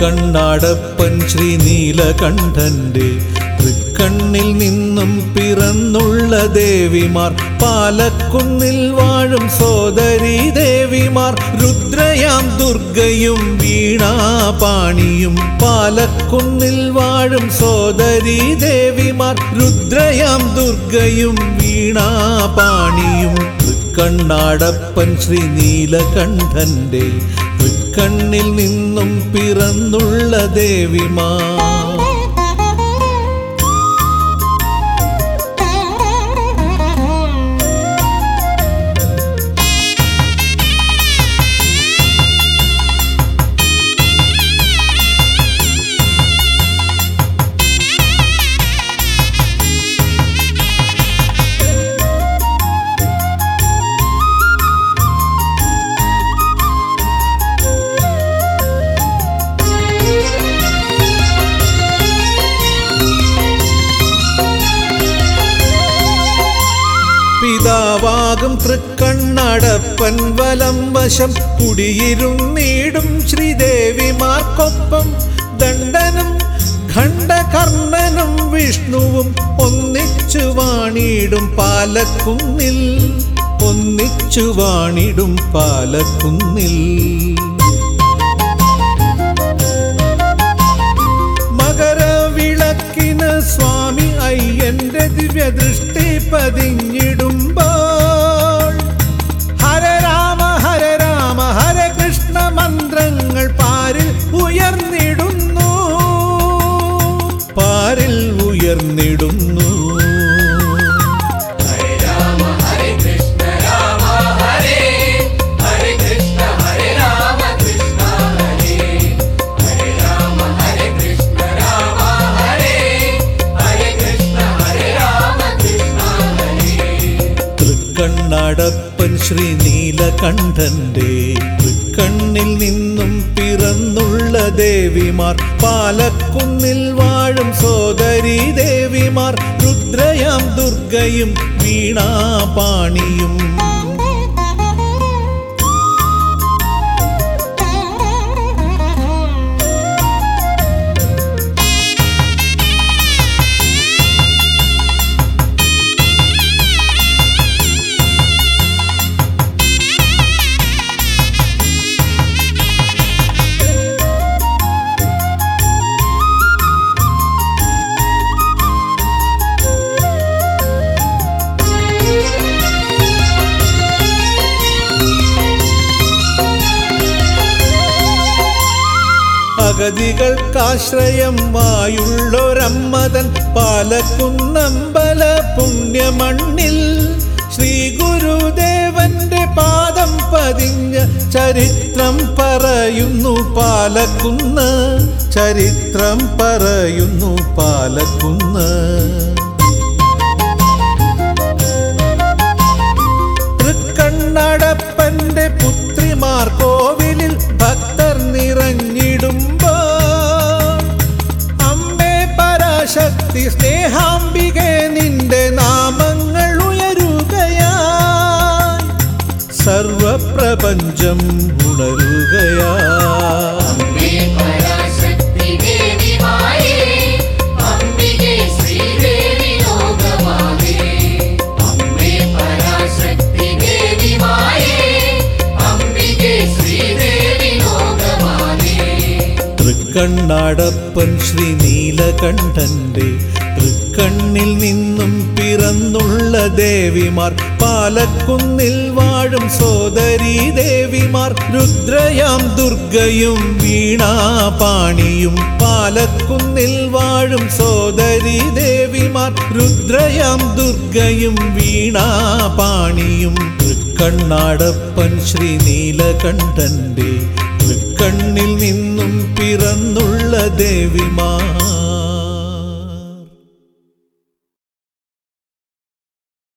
തൃക്കണ്ണാടപ്പൻ ശ്രീ നീലകണ്ഠന്റെ തൃക്കണ്ണിൽ നിന്നും പിറന്നുള്ള ദേവിമാർ പാലക്കുന്നിൽ വാഴും സോദരി ദേവിമാർ രുദ്രയാം ദുർഗയും വീണാപാണിയും പാലക്കുന്നിൽ വാഴും സോദരി ദേവിമാർ രുദ്രയാം ദുർഗയും വീണാപാണിയും തൃക്കണ്ണാടപ്പൻ ശ്രീ നീലകണ്ഠന്റെ തൃക്കണ്ണിൽ നിന്നും പിറന്നുള്ള ദേവിമാർ പിതാവാകും തൃക്കണ്ണടപ്പൻ വലം വശം കുടിയിരുന്നീടും ശ്രീദേവിമാർക്കൊപ്പം ദണ്ഡനും ഖണ്ഡകർണനും വിഷ്ണുവും ഒന്നിച്ചു വാണിടും പാലക്കുന്നിൽ ഒന്നിച്ചു വാണിടും പാലക്കുന്നിൽ മകരവിളക്കിന് സ്വാമി അയ്യന്റെ ദിവ്യദൃഷ്ടി പതിഞ്ഞിടുമ്പോൾ ഹര രാമ ഹര രാമ ഹര കൃഷ്ണ മന്ത്രങ്ങൾ പാരിൽ ഉയർന്നിടുന്നു പാരിൽ ഉയർന്നിടുന്നു തൃക്കണ്ണടപ്പൻ ശ്രീ നീലകണ്ഠന്റെ തൃക്കണ്ണിൽ നിന്നും പിറന്നുള്ള ദേവിമാർ പാലക്കുന്നിൽ വാഴും സോദരി ദേവിമാർ രുദ്രയാം ദുർഗയും വീണാപാണിയും അഗതികൾക്കാശ്രയമായുള്ളൊരമ്മതൻ പാലക്കുന്നമ്പല പുണ്യമണ്ണിൽ ശ്രീ ഗുരുദേവന്റെ പാദം പതിഞ്ഞ ചരിത്രം പറയുന്നു പാലക്കുന്ന് ചരിത്രം പറയുന്നു പാലക്കുന്ന് തൃക്കണ്ണടപ്പന്റെ പുത്രിമാർ കോവിലിൽ ഭക്തർ നിറഞ്ഞിടുമ്പോ അമ്മേ പരാശക്തി സ്നേഹാംബികെ നിന്റെ നാമങ്ങൾ ഉയരുകയാ സർവപ്രപഞ്ചം ഉണരുകയാ അമ്മേ പരാശക്തി ദേവി മായേ അംബികേ ശ്രീദേവി ലോകമാതേ അമ്മേ പരാശക്തി ദേവി മായേ അംബികേ ശ്രീദേവി ലോകമാതേ തൃക്കണ്ണാടപ്പൻ ശ്രീ നീലകണ്ഠന്റെ തൃക്കണ്ണിൽ നിന്നും പിറന്നുള്ള ദേവിമാർ പാലക്കുന്നിൽ വാഴും സോദരി ദേവിമാർ രുദ്രയാം ദുർഗയും വീണാപാണിയും പാലക്കുന്നിൽ വാഴും സോദരി ദേവിമാർ രുദ്രയാം ദുർഗയും വീണാപാണിയും തൃക്കണ്ണാടപ്പൻ ശ്രീ നീലകണ്ഠന്റെ തൃക്കണ്ണിൽ നിന്നും പിറന്നുള്ള ദേവിമാർ